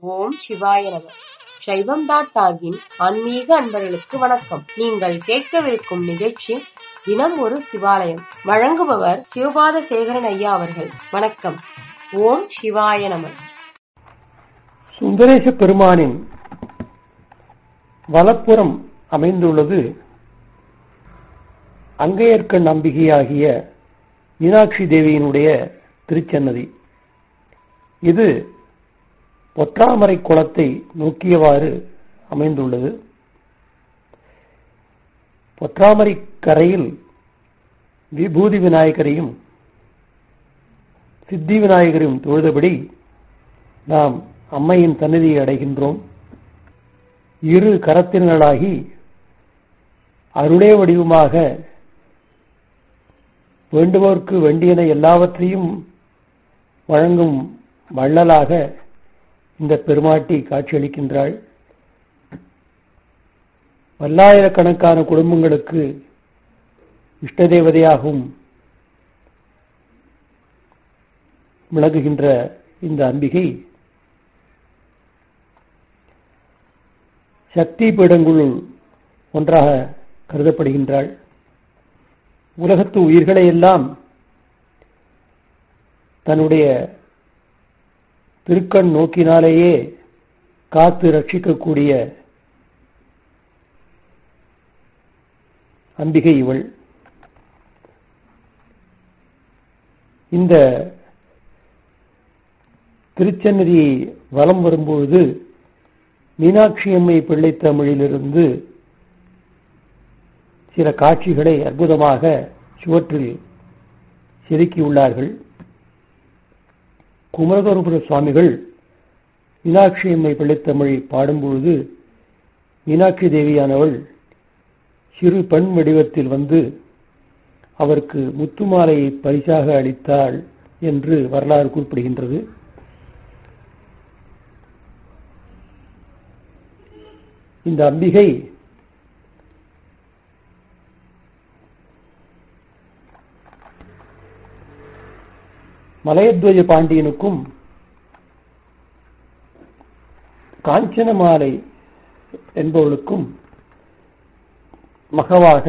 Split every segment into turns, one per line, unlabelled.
ஓம் சிவாய நம சைவம் டாட் டாகின் ஆன்மீக அன்பர்களுக்கு வணக்கம் நீங்கள் கேட்கவிருக்கும் நிகழ்ச்சி தினம் ஒரு சிவாலயம் வழங்குபவர் சிவபாத சேகரன் ஐயா அவர்கள் வணக்கம் ஓம் சிவாய நம
சுந்தரேச பெருமானின் வலப்புறம் அமைந்துள்ளது அங்கையர்க்கண் நம்பிகையாகிய மீனாட்சி தேவியினுடைய திருச்சன்னதி இது பொற்றாமரை குளத்தை நோக்கியவாறு அமைந்துள்ளது பொற்றாமரை கரையில் விபூதி விநாயகரையும் சித்தி விநாயகரையும் தொழுதபடி நாம் அம்மையின் சன்னதியை அடைகின்றோம் இரு கரத்தினர்களாகி அருளே வடிவமாக வேண்டுவோர்க்கு வேண்டியன எல்லாவற்றையும் வழங்கும் வள்ளலாக இந்த பெருமாட்டி காட்சியளிக்கின்றாள் பல்லாயிரக்கணக்கான குடும்பங்களுக்கு இஷ்ட தேவதையாகவும் விளங்குகின்ற இந்த அம்பிகை சக்தி பீடங்களுள் ஒன்றாக கருதப்படுகின்றாள் உலகத்து உயிர்களை எல்லாம் தன்னுடைய திருக்கண் நோக்கினாலேயே காத்து ரட்சிக்கக்கூடிய அம்பிகை இவள் இந்த திருச்சன்னதியை வலம் வரும்பொழுது மீனாட்சி அம்மை பிள்ளை தமிழிலிருந்து சில காட்சிகளை அற்புதமாக சுவற்றில் செதுக்கியுள்ளார்கள் குமரகுருபுர சுவாமிகள் மீனாட்சி அம்மை பிள்ளைத்தமிழை பாடும்பொழுது மீனாட்சி தேவியானவள் சிறு பெண் வடிவத்தில் வந்து அவருக்கு முத்துமாலையை பரிசாக அளித்தாள் என்று வரலாறு குறிப்பிடுகின்றது இந்த அம்பிகை மலையத்வஜ பாண்டியனுக்கும் காஞ்சனமாலை என்பவளுக்கும் மகவாக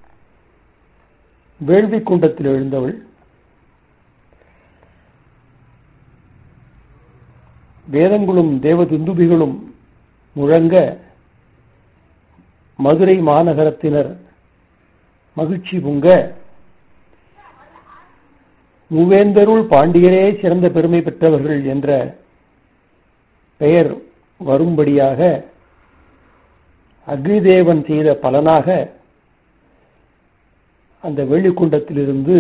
வேள்வி குண்டத்தில் எழுந்தவள் வேதங்களும் தேவதுந்துபிகளும் முழங்க மதுரை மாநகரத்தினர் மகிழ்ச்சி பொங்க மூவேந்தருள் பாண்டியரே சிறந்த பெருமை பெற்றவர்கள் என்ற பெயர் வரும்படியாக அக்னிதேவன் செய்த பலனாக அந்த வெள்ளிக்குண்டத்திலிருந்து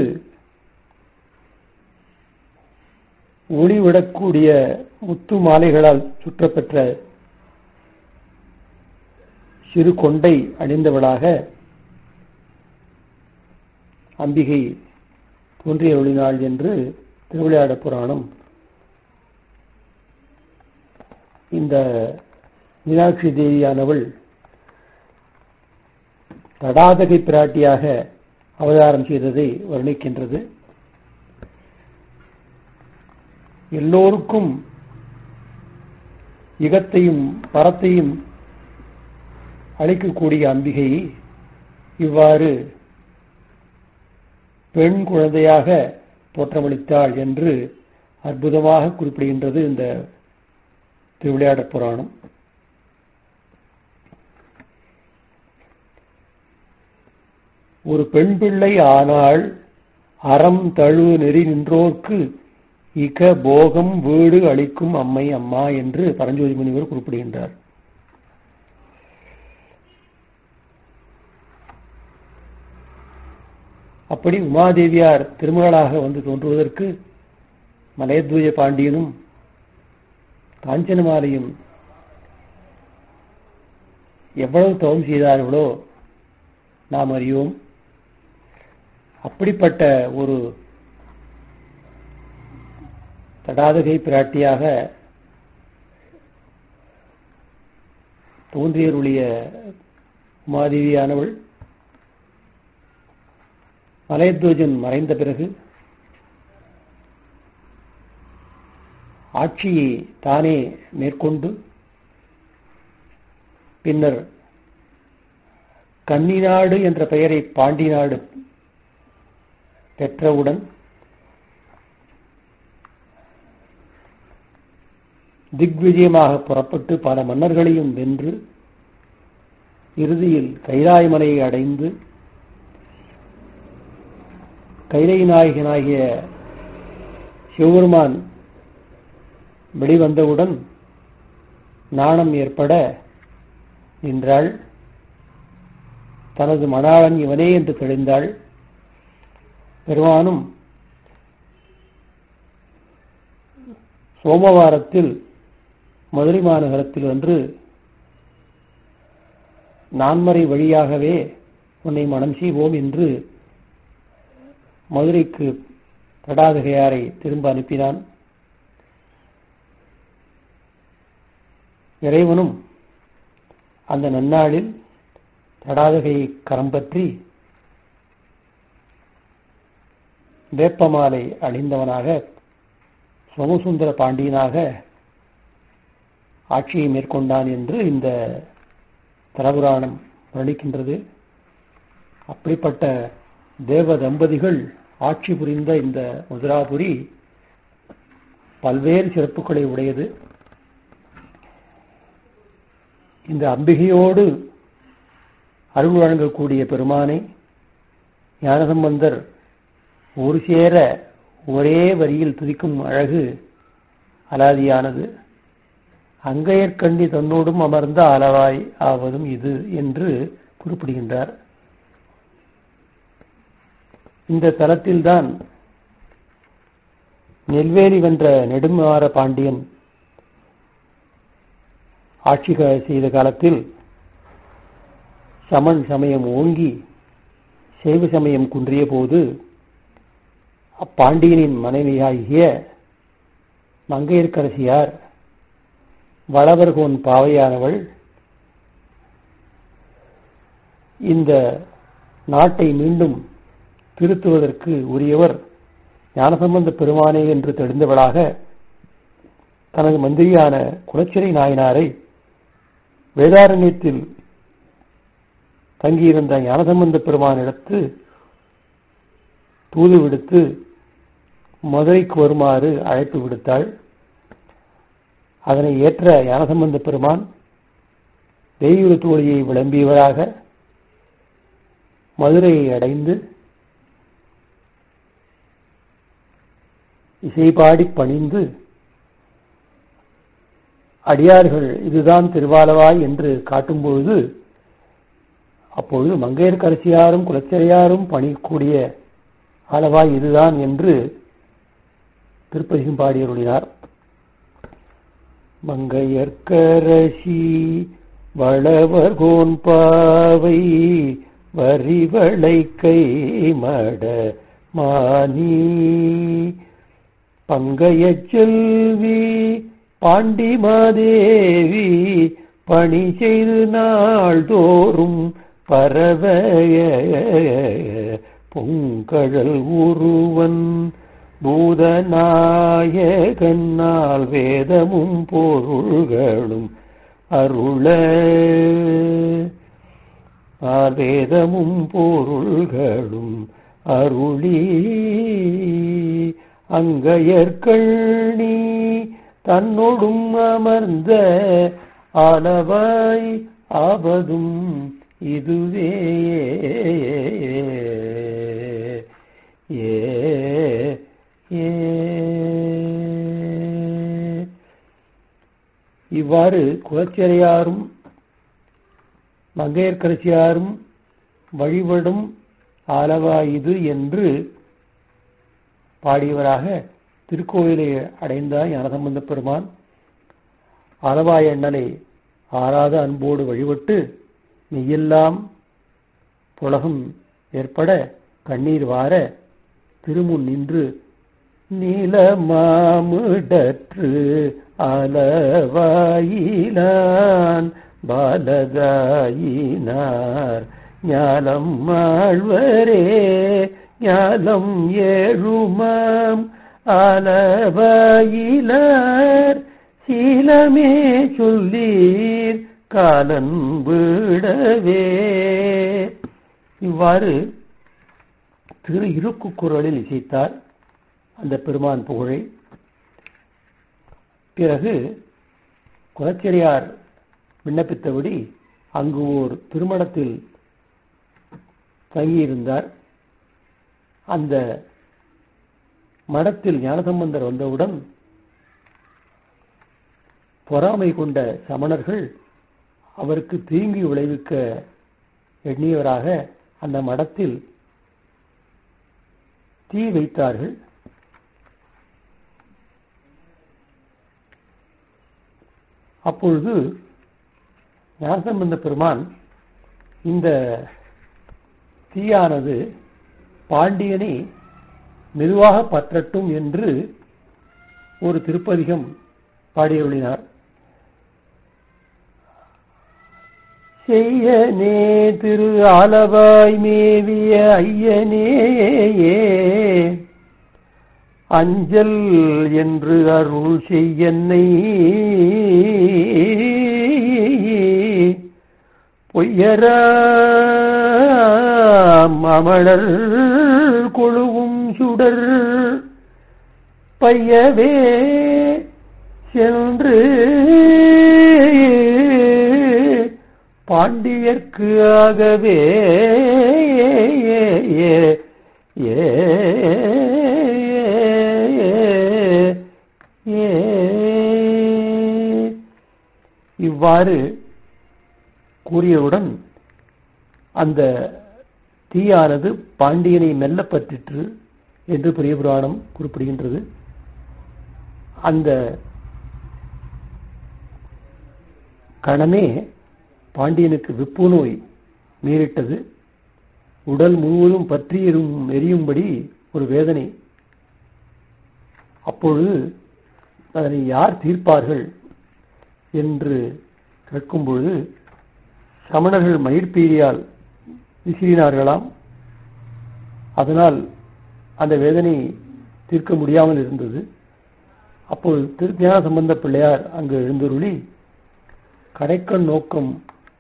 ஒளிவிடக்கூடிய முத்து மாலைகளால் சுற்றப்பெற்ற சிறு கொண்டை அணிந்தவளாக அம்பிகை தோன்றிய ஒளிநாள் என்று திருவிளையாட புராணம் இந்த மீனாட்சி தேவியானவள் தடாதகை பிராட்டியாக அவதாரம் செய்ததை வர்ணிக்கின்றது எல்லோருக்கும் இகத்தையும் பரத்தையும் அளிக்கக்கூடிய அம்பிகை இவ்வாறு பெண் குழந்தையாக தோற்றமளித்தாள் என்று அற்புதமாக குறிப்பிடுகின்றது இந்த திருவிளையாட புராணம் ஒரு பெண் பிள்ளை ஆனால் அறம் தழு நெறி நின்றோர்க்கு இக போகம் வீடு அளிக்கும் அம்மை அம்மா என்று பரஞ்சோதி முனிவர் குறிப்பிடுகின்றார் அப்படி உமாதேவியார் திருமகளாக வந்து தோன்றுவதற்கு மலையத்வஜ பாண்டியனும் காஞ்சனமாலையும் எவ்வளவு தவம் செய்தார்களோ நாம் அறியோம் அப்படிப்பட்ட ஒரு தடாதகை பிராட்டியாக தோன்றியருடைய உமாதேவியானவள் மலையத்வஜன் மறைந்த பிறகு ஆட்சியை தானே மேற்கொண்டு பின்னர் கன்னிநாடு என்ற பெயரை பாண்டி நாடு பெற்றவுடன் திக்விஜயமாக புறப்பட்டு பல மன்னர்களையும் வென்று இறுதியில் கைலாய மலையை அடைந்து கைலை நாயகனாகிய சிவபெருமான் வெளிவந்தவுடன் நாணம் ஏற்பட நின்றாள் தனது மணாளன் இவனே என்று தெளிந்தாள் பெருமானும் சோமவாரத்தில் மதுரை மாநகரத்தில் ஒன்று நான்மறை வழியாகவே உன்னை மனம் செய்வோம் என்று மதுரைக்கு தடாதகையாரை திரும்ப அனுப்பினான் இறைவனும் அந்த நன்னாளில் தடாதகையை கரம் பற்றி வேப்பமாலை அணிந்தவனாக சோமசுந்தர பாண்டியனாக ஆட்சியை மேற்கொண்டான் என்று இந்த தலபுராணம் வர்ணிக்கின்றது அப்படிப்பட்ட தேவ தம்பதிகள் ஆட்சி புரிந்த இந்த மதுராபுரி பல்வேறு சிறப்புகளை உடையது இந்த அம்பிகையோடு அருள் வழங்கக்கூடிய பெருமானை ஞானசம்பந்தர் ஒரு சேர ஒரே வரியில் துதிக்கும் அழகு அலாதியானது அங்கையற்கண்டி தன்னோடும் அமர்ந்த அளவாய் ஆவதும் இது என்று குறிப்பிடுகின்றார் இந்த தலத்தில்தான் நெல்வேலி வென்ற நெடுமாற பாண்டியன் ஆட்சி செய்த காலத்தில் சமன் சமயம் ஓங்கி சைவ சமயம் குன்றிய போது அப்பாண்டியனின் மனைவியாகிய மங்கையர்க்கரசியார் வளவர்கோன் பாவையானவள் இந்த நாட்டை மீண்டும் திருத்துவதற்கு உரியவர் ஞானசம்பந்த பெருமானே என்று தெரிந்தவளாக தனது மந்திரியான குலச்சிறை நாயனாரை வேதாரண்யத்தில் தங்கியிருந்த ஞானசம்பந்த பெருமானிடத்து தூது விடுத்து மதுரைக்கு வருமாறு அழைப்பு விடுத்தாள் அதனை ஏற்ற ஞானசம்பந்த பெருமான் வெய்யுறு தோழியை விளம்பியவராக மதுரையை அடைந்து இசைபாடி பணிந்து அடியார்கள் இதுதான் திருவாலவாய் என்று காட்டும்பொழுது அப்பொழுது மங்கையர்கரசியாரும் குலச்சிறையாரும் பணிக்கூடிய ஆலவாய் இதுதான் என்று திருப்பதிகம் பாடியருளினார் மங்கையர்க்கரசி வளவர்கோன் பாவை வரிவளை கை மட மானி பங்கைய செல்வி பாண்டிமாதேவி பணி செய்து நாள்தோறும் பரவய பொங்கழல் உருவன் பூதநாயகன்னால் வேதமும் பொருள்களும் அருள வேதமும் பொருள்களும் அருளி அங்கையற்கண்ணி தன்னோடும் அமர்ந்த அளவாய் ஆவதும் இதுவே ஏ ஏ இவ்வாறு குலச்சிறையாரும் மங்கையர்கரசியாரும் வழிபடும் ஆலவாயுது என்று பாடியவராக திருக்கோயிலை அடைந்தார் ஞானசம்பந்த பெருமான் ஆலவாய் அண்ணனை ஆறாத அன்போடு வழிபட்டு நெய்யெல்லாம் புலகம் ஏற்பட கண்ணீர் வார திருமுன் நின்று நீலமாமுடற்று அளவாயிலான் பாலகாயினார் ஞானம் ஆழ்வரே ஞானம் ஏழுமாம் ஆலவாயிலார் சீலமே சொல்லீர் காலன் விடவே இவ்வாறு திரு இருக்கு குரலில் இசைத்தார் அந்த பெருமான் புகழை பிறகு குலச்செரியார் விண்ணப்பித்தபடி அங்கு ஓர் திருமணத்தில் தங்கியிருந்தார் அந்த மடத்தில் ஞானசம்பந்தர் வந்தவுடன் பொறாமை கொண்ட சமணர்கள் அவருக்கு தீங்கு விளைவிக்க எண்ணியவராக அந்த மடத்தில் தீ வைத்தார்கள் அப்பொழுது ஞானசம்பந்த பெருமான் இந்த தீயானது பாண்டியனை மெதுவாக பற்றட்டும் என்று ஒரு திருப்பதிகம் பாடியருளினார் செய்யனே திரு ஆலவாய் மேவிய ஐயனேயே அஞ்சல் என்று அருள் செய்யன்னை பொய்யரா அமளர் கொழுவும் சுடர் பையவே சென்று பாண்டியர்க்கு ஆகவே ஏ ஏ இவ்வாறு கூறியவுடன் அந்த தீயானது பாண்டியனை மெல்ல பற்றிற்று என்று பெரிய புராணம் குறிப்பிடுகின்றது அந்த கணமே பாண்டியனுக்கு விப்பு நோய் நேரிட்டது உடல் முழுவதும் பற்றி எரும் எரியும்படி ஒரு வேதனை அப்பொழுது அதனை யார் தீர்ப்பார்கள் என்று கேட்கும் பொழுது சமணர்கள் மயிர்பீரியால் விசிறினார்களாம் அதனால் அந்த வேதனை தீர்க்க முடியாமல் இருந்தது அப்போது திருஞான சம்பந்த பிள்ளையார் அங்கு எழுந்தருளி கடைக்கண் நோக்கம்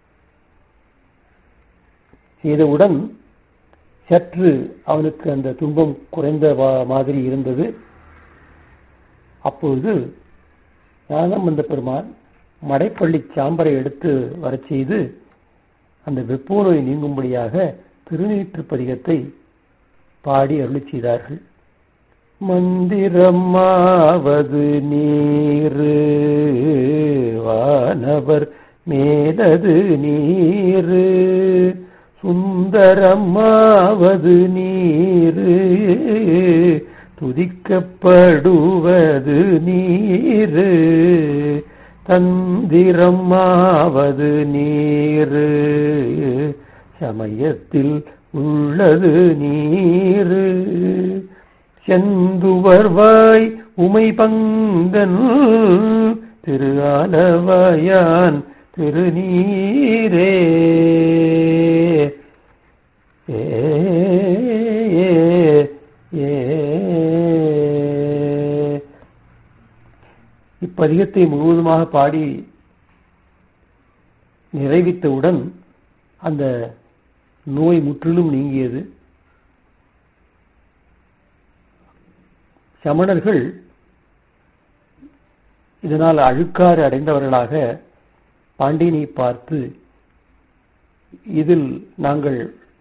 செய்தவுடன் சற்று அவனுக்கு அந்த துன்பம் குறைந்த மாதிரி இருந்தது அப்பொழுது ஞானசம்பந்த பெருமான் மடைப்பள்ளி சாம்பரை எடுத்து வரச் செய்து அந்த வெப்போ நோய் நீங்கும்படியாக திருநீற்று பதிகத்தை பாடி அருளி செய்தார்கள் மந்திரமாவது நீரு வானவர் மேலது நீரு சுந்தரமாவது நீரு துதிக்கப்படுவது நீரு தந்திரமாவது நீரு சமயத்தில் உள்ளது நீரு செந்துவர்வாய் உமை பங்கன் திரு ஆலவாயான் திருநீரே ஏ ஏ இப்பதிகத்தை முழுவதுமாக பாடி நிறைவித்தவுடன் அந்த நோய் முற்றிலும் நீங்கியது சமணர்கள் இதனால் அழுக்காறு அடைந்தவர்களாக பாண்டியனை பார்த்து இதில் நாங்கள்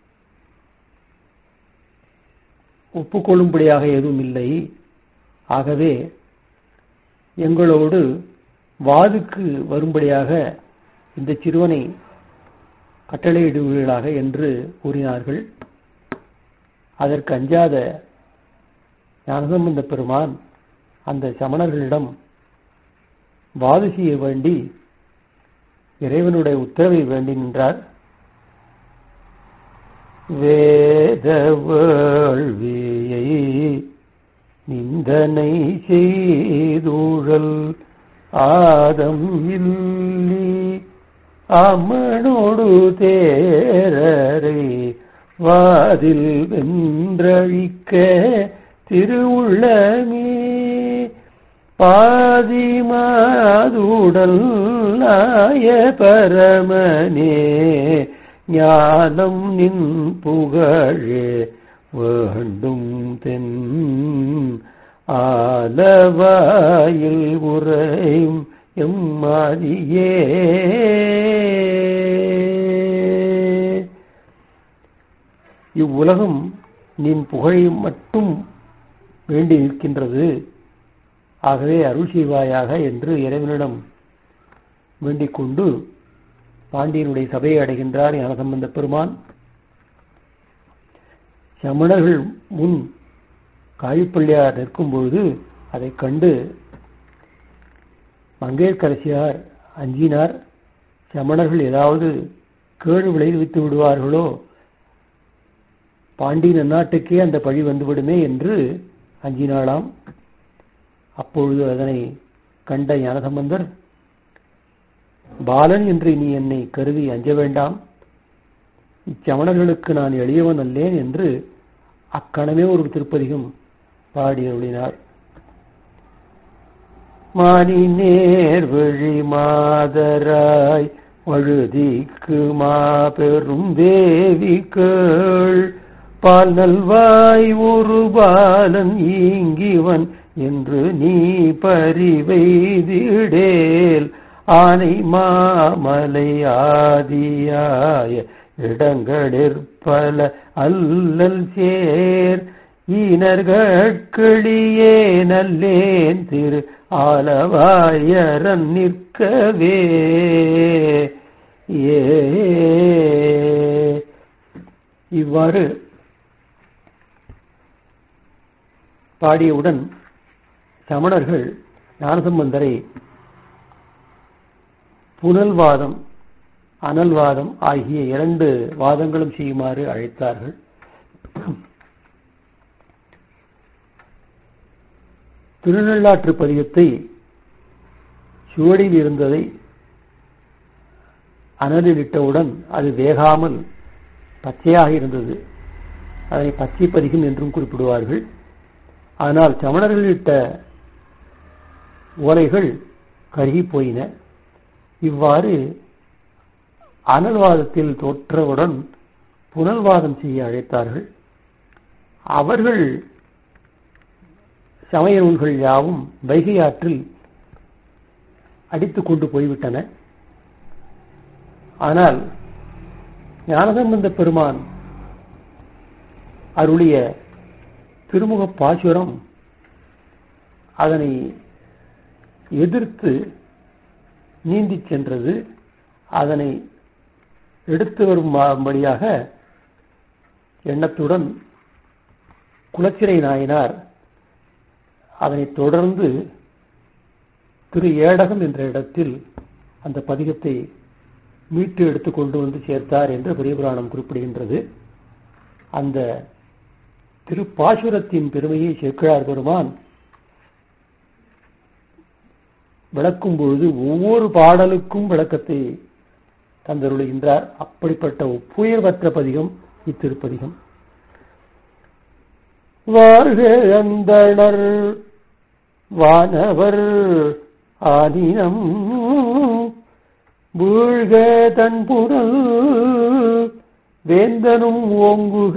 ஒப்புக்கொள்ளும்படியாக எதுவும் இல்லை ஆகவே எங்களோடு வாதுக்கு வரும்படியாக இந்த சிறுவனை கட்டளையிடுவீர்களாக என்று கூறினார்கள் அதற்கு அஞ்சாத ஞானசம்பந்த பெருமான் அந்த சமணர்களிடம் வாது செய்ய வேண்டி இறைவனுடைய உத்தரவை வேண்டி நின்றார் வேத வேள்வியை நிந்தனை செய்தூழல் ஆதம் இல்லி அமனோடு தேரரை வாதில் வென்றழிக்க திருவுள்ளமே பாதிமாதுடல் நாய பரமனே ஞானம் நின் புகழே வேண்டும் தென் ஆலவாயில் உரையும் எம்மாதியே இவ்வுலகம் நின் புகழை மட்டும் வேண்டி நிற்கின்றது ஆகவே அருள் செய்வாயாக என்று இறைவனிடம் வேண்டிக் கொண்டு பாண்டியனுடைய சபையை அடைகின்றார் ஞானசம்பந்த பெருமான் சமணர்கள் முன் காழிப்பள்ளியார் நிற்கும் பொழுது அதைக் கண்டு மங்கையர்க்கரசியார் அஞ்சினார் சமணர்கள் ஏதாவது கேடு விளைவித்து விடுவார்களோ பாண்டி நன்னாட்டுக்கே அந்த பழி வந்துவிடுமே என்று அஞ்சினாளாம் அப்பொழுது அதனை கண்ட ஞானசம்பந்தர் பாலன் என்று நீ என்னை கருதி அஞ்ச வேண்டாம் இச்சமணர்களுக்கு நான் எளியவன் அல்லேன் என்று அக்கணமே ஒரு திருப்பதிகம் பாடி அருளினார் மானி நேர் வழி மாதராய் வழுதிக்கு மாபெரும் தேவி கேள் பால் நல்வாய் ஒரு பாலன் ஈங்கிவன் என்று நீ பரிவைதிடேல் ஆனை மாமலை ஆதியாய இடங்களிற்பல அல்லல் சேர் ஈனர்களியே நல்லேன் திரு ஆலவாயரன் நிற்கவே ஏ இவ்வாறு பாடியவுடன் சமணர்கள் ஞானசம்பந்தரை புனல்வாதம் அனல்வாதம் ஆகிய இரண்டு வாதங்களும் செய்யுமாறு அழைத்தார்கள் திருநள்ளாற்று பதிகத்தை சுவடியில் இருந்ததை அனலில் இட்டவுடன் அது வேகாமல் பச்சையாக இருந்தது அதனை பச்சை பதிகம் என்றும் குறிப்பிடுவார்கள் ஆனால் சமணர்கள் இட்ட ஓலைகள் கருகி போயின இவ்வாறு அனல்வாதத்தில் தோற்றவுடன் புனல்வாதம் செய்ய அழைத்தார்கள் அவர்கள் சமய நூல்கள் யாவும் வைகை ஆற்றில் அடித்துக் கொண்டு போய்விட்டன ஆனால் ஞானசம்பந்த பெருமான் அருளிய திருமுக பாசுரம் அதனை எதிர்த்து நீந்திச் சென்றது அதனை எடுத்து வரும்படியாக எண்ணத்துடன் குலச்சிறை நாயனார் அதனை தொடர்ந்து திரு ஏடகம் என்ற இடத்தில் அந்த பதிகத்தை மீட்டு எடுத்து கொண்டு வந்து சேர்த்தார் என்று பெரிய புராணம் குறிப்பிடுகின்றது அந்த திருப்பாசுரத்தின் பெருமையை சேக்கிழார் பெருமான் விளக்கும் பொழுது ஒவ்வொரு பாடலுக்கும் விளக்கத்தை தந்தருளுகின்றார் அப்படிப்பட்ட ஒப்புயர்வற்ற பதிகம் இத்திருப்பதிகம் வாழ்க அந்தணர் வானவர் ஆதீனம் வீழ்க தன்புறல் வேந்தனும் ஓங்குக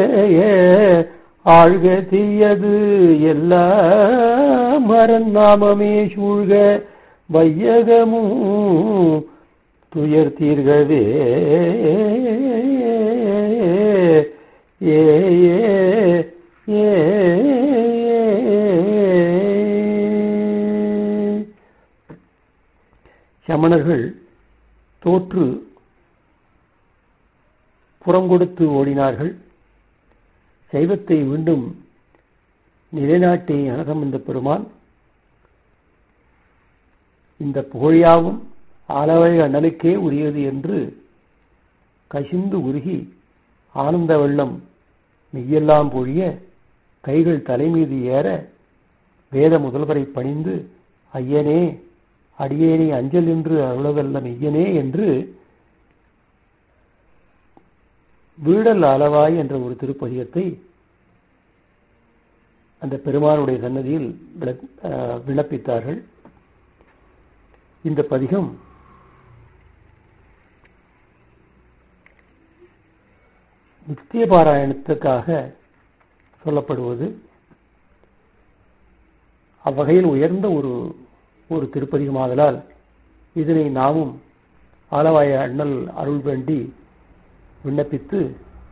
ஆழ்க தீயது எல்லாம் மரநாமமே சூழ்க வையகமும் துயர் தீர்கவே ஏ ஏ சமணர்கள் தோற்று புறம் கொடுத்து ஓடினார்கள் சைவத்தை மீண்டும் நிலைநாட்டிய ஞானசம்பந்த பெருமான் இந்த புகழியாவும் ஆலவழி அண்ணலுக்கே உரியது என்று கசிந்து உருகி ஆனந்த வெள்ளம் மெய்யெல்லாம் பொழிய கைகள் தலைமீது ஏற வேத முதல்வரை பணிந்து ஐயனே அடியேனே அஞ்சல் என்று அருளவல்ல மெய்யனே என்று வீடல் அளவாய் என்ற ஒரு திருப்பதிகத்தை அந்த பெருமானுடைய சன்னதியில் விண்ணப்பித்தார்கள் இந்த பதிகம் நித்திய பாராயணத்துக்காக சொல்லப்படுவது அவ்வகையில் உயர்ந்த ஒரு ஒரு திருப்பதிகமாதலால் இதனை நாமும் ஆலவாய அண்ணல் அருள் வேண்டி விண்ணப்பித்து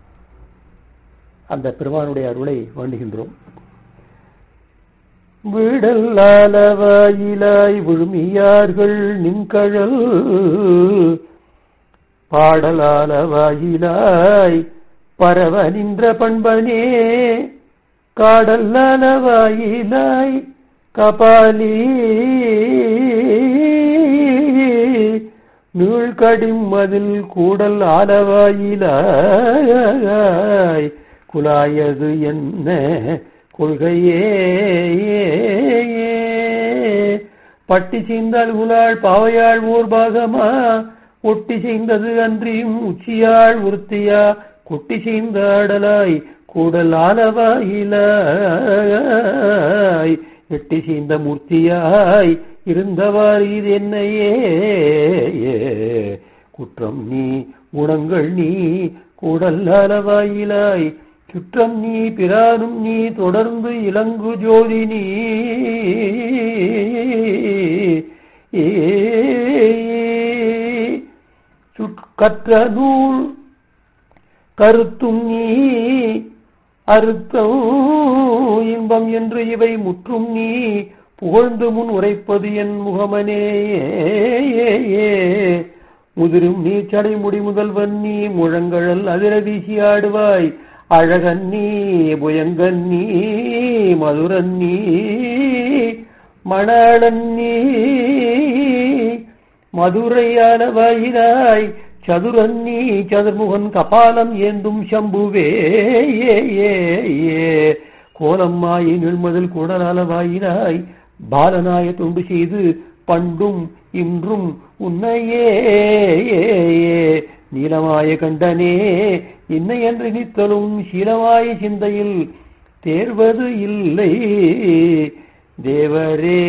அந்த பெருமானுடைய அருளை வேண்டுகின்றோம் விடல்லாலவாயிலாய் விழுமியார்கள் நின்கழல் பாடலாலவாயிலாய் பரவ நின்ற பண்பனே காடல்லாலவாயிலாய் கபாலி நீழ்கடிம் மதில் கூடல் ஆலவாயிலாய் குலாயது என்ன கொள்கையே பட்டி செய்தால் உலாள் பாவையாள் ஓர் பாகமா ஒட்டி செய்தது அன்றியும் உச்சியாள் உறுத்தியா குட்டி செய்தாடலாய் கூடல் ஆலவாயிலாய் எட்டி செய்த மூர்த்தியாய் இருந்தவாறு இது என்னையே குற்றம் நீ குணங்கள் நீ கூடல் ஆலவாயிலாய் சுற்றம் நீ பிரானும் நீ தொடர்ந்து இளங்கு ஜோதி நீ கற்ற நூல் கருத்தும் நீ அறுத்தம் இன்பம் என்று இவை முற்றும் நீ புகழ்ந்து முன் உரைப்பது என் முகமனே முதிரும் நீ சடைமுடி முதல்வன் நீ முழங்கழல் அதிர வீசி ஆடுவாய் அழகன் நீ புயங்கன் நீ மதுரன் நீ மணாளன் நீ மதுரையான வாயினாய் சதுரன் நீ சதுர்முகன் கபாலம் ஏந்தும் சம்புவே ஏ ஏ ஏ கோலம்மாயை நிழ்மதில் குடலால வாயினாய் பாலனாய தொண்டு செய்து பண்டும் இன்றும் உன்னையே நீலமாய கண்டனே இன்னை என்று நித்தலும் சீலமாய சிந்தையில் தேர்வது இல்லை தேவரே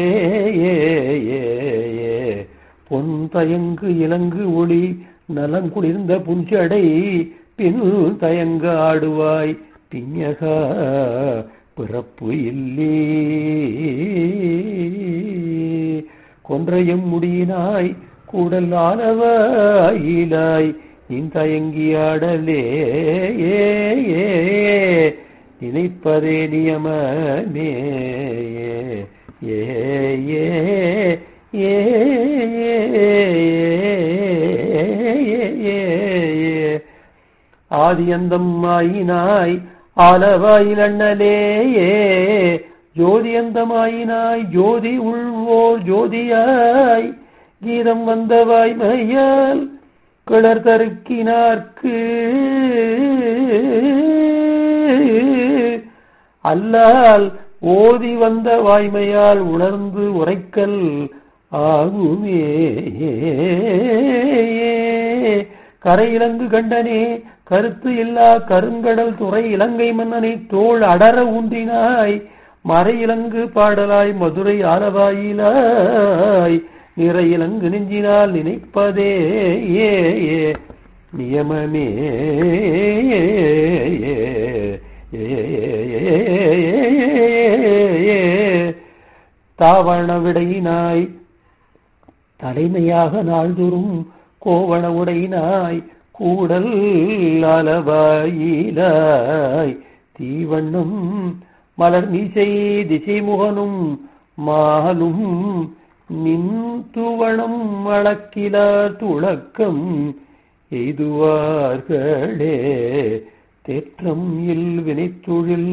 பொன் தயங்கு இலங்கு ஒளி நலங்குளிர்ந்த புஞ்சடை பின் தயங்க ஆடுவாய் பிஞகா பிறப்பு இல்லே கொன்றையும் முடியினாய் கூடல் ஆனவாயிலாய் இந்தயங்கியாடலே ஏ ஏ நினைப்பதே நியமமே ஏ ஏ ஏ ஆதியந்தம் ஆயினாய் ஆலவாயில் அண்ணலேயே ஜோதியந்தமாயினாய் ஜோதி உள்வோர் ஜோதியாய் கீதம் வந்த வாய்மையால் கிளர் தருக்கினார்க்கு அல்லால் ஓதி வந்த வாய்மையால் உணர்ந்து உரைக்கல் ஆகுமே கரையிலங்கு கண்டனே கருத்து இல்லா கருங்கடல் துறை இலங்கை மன்னனை தோள் அடர ஊன்றினாய் மறையிலங்கு பாடலாய் மதுரை ஆரவாயிலாய் நிறையிலங்கு நெஞ்சினால் நினைப்பதே ஏ ஏ நியமமே தாவண விடையினாய் தலைமையாக நாள்தோறும் கோவண உடையினாய் கூடல் அளவாயிலாய் தீவண்ணம் மலர் மீசை திசைமுகனும் மாலும் நின் துவணம் அளக்கிலா துளக்கம் எய்துவார்களே தேற்றம் இல் வினைத்தொழில்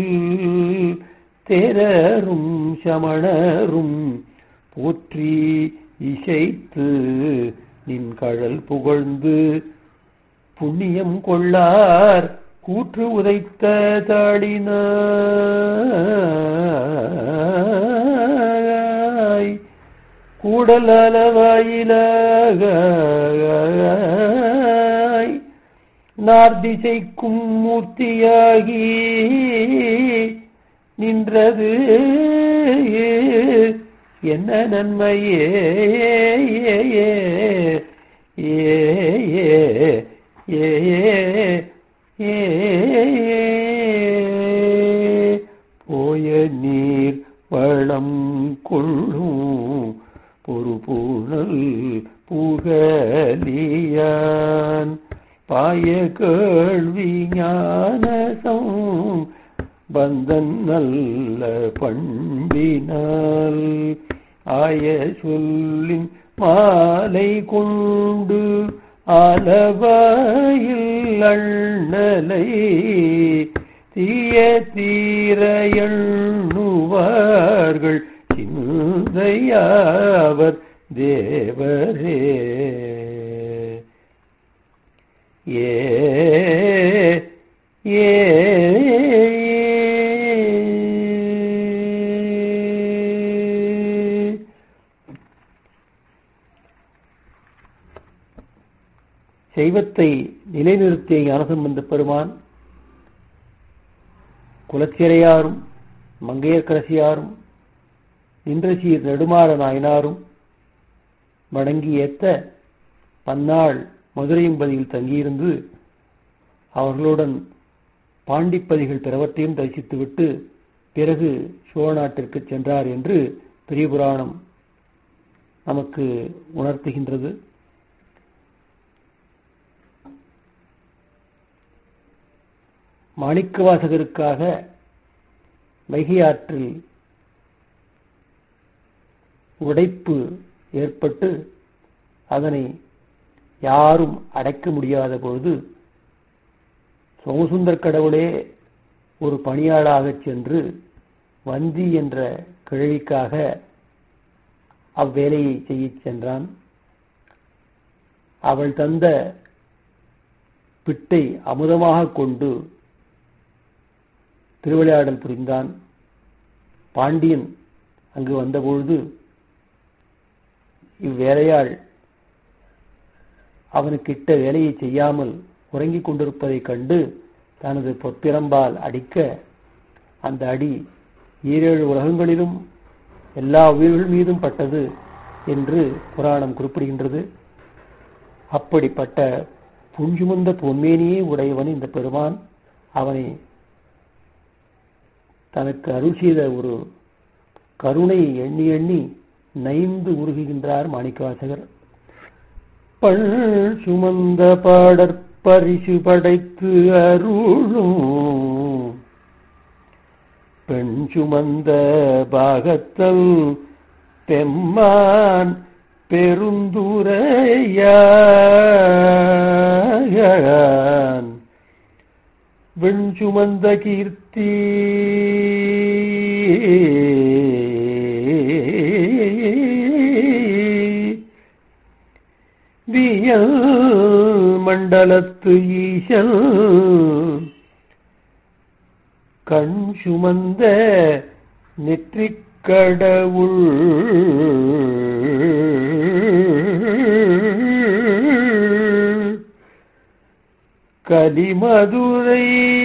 தேரரும் சமணரும் போற்றி இசைத்து நின் கழல் புகழ்ந்து புண்ணியம் கொள்ளார் கூற்று உதைத்த தாளினாய் கூடல் அளவாயிலாய் நார்திசைக்கும் மூர்த்தியாகி நின்றது என்ன நன்மையே ஏ ஏ ஏ ஏ ஏ போய நீர் வளம் கொள்ளும் பொறுப்புணல் புகலியான் பாய கேள்வி ஞானசம் பந்தன் நல்ல பண்பினால் ஆய சொல்லின் மாலை கொண்டு அளவாயில் அண்ணலை தீய தீர எண்ணுவார்கள் சிந்தையாவர் தேவரே ஏ ஏ செய்வத்தை நிலைநிறுத்திய ஞானசம்பந்த பெருமான் குலச்சிறையாரும் மங்கையர்க்கரசியாரும் நின்றசீர் நெடுமாற நாயனாரும் வணங்கி ஏத்த பன்னாள் மதுரையம்பதியில் தங்கியிருந்து அவர்களுடன் பாண்டிப்பதிகள் பிறவற்றையும் தரிசித்துவிட்டு பிறகு சோழ நாட்டிற்கு சென்றார் என்று பெரிய புராணம் நமக்கு உணர்த்துகின்றது மாணிக்கவாசகருக்காக வைகை ஆற்றில் உடைப்பு ஏற்பட்டு அதனை யாரும் அடைக்க முடியாத பொழுது சோமசுந்தர் கடவுளே ஒரு பணியாளாகச் சென்று வந்தி என்ற கிழவிக்காக அவ்வேலையை செய்யச் சென்றான் அவள் தந்த பிட்டை அமுதமாக கொண்டு திருவிளையாடல் புரிந்தான் பாண்டியன் அங்கு வந்தபொழுது இவ்வேலையாள் அவனுக்கு இட்ட வேலையை செய்யாமல் உறங்கிக் கொண்டிருப்பதைக் கண்டு தனது பொற்பிரம்பால் அடிக்க அந்த அடி ஈரேழு உலகங்களிலும் எல்லா உயிர்கள் மீதும் பட்டது என்று புராணம் குறிப்பிடுகின்றது அப்படிப்பட்ட புஞ்சுமந்த பொன்மேனியே உடையவன் இந்த பெருமான் அவனை தனக்கு அருள் செய்த ஒரு கருணையை எண்ணி எண்ணி நைந்து உருகுகின்றார் மாணிக்கவாசகர் பள் சுமந்த பாடற்பரிசு படைத்து அருளும் பெண் சுமந்த பாகத்தல் பெம்மான் பெருந்துரையான் வெண் சுமந்த கீர்த்தி வியல் மண்டலத்து ஈசல் கண் சுமந்த நெற்றிக் கடவுள் கலிமதுரை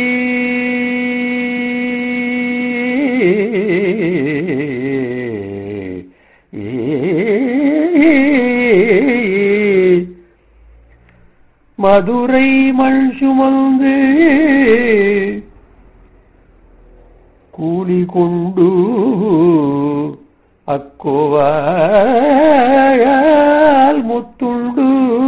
மதுரை மண் சுமந்து கூலி கொண்டு அக்கோவாயால் முத்துண்டு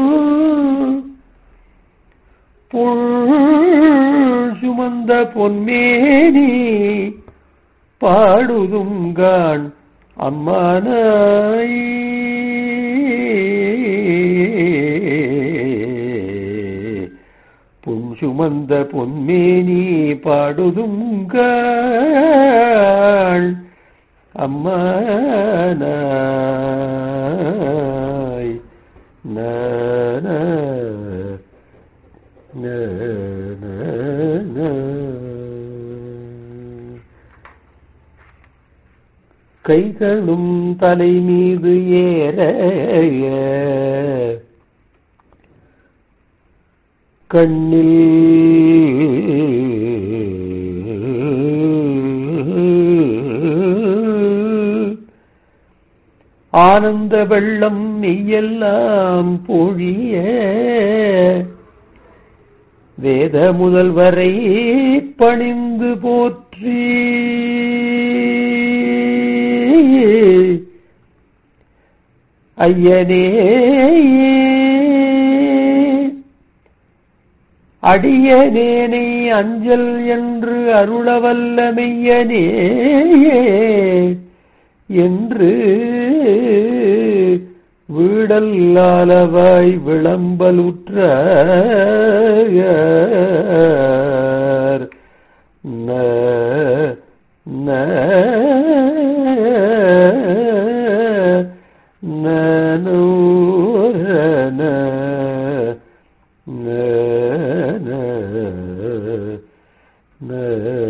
புல் சுமந்த பொன்மேனி பாடுதுங்கான் அம்மானாய் புன் சுமந்த பொன்மேனி பாடுதுங்காள் அம்மானாய் நன கைகளும் தலை மீது ஏற கண்ணில் ஆனந்த வெள்ளம் மெய்யெல்லாம் பொழிய வேத முதல்வரை பணிந்து போற்றி ஐயனே அடியனேனை அஞ்சல் என்று அருளவல்ல மெய்யனே என்று வீடல்லாலவாய் விளம்பலுற்ற ந ந நனூரன ந ந ந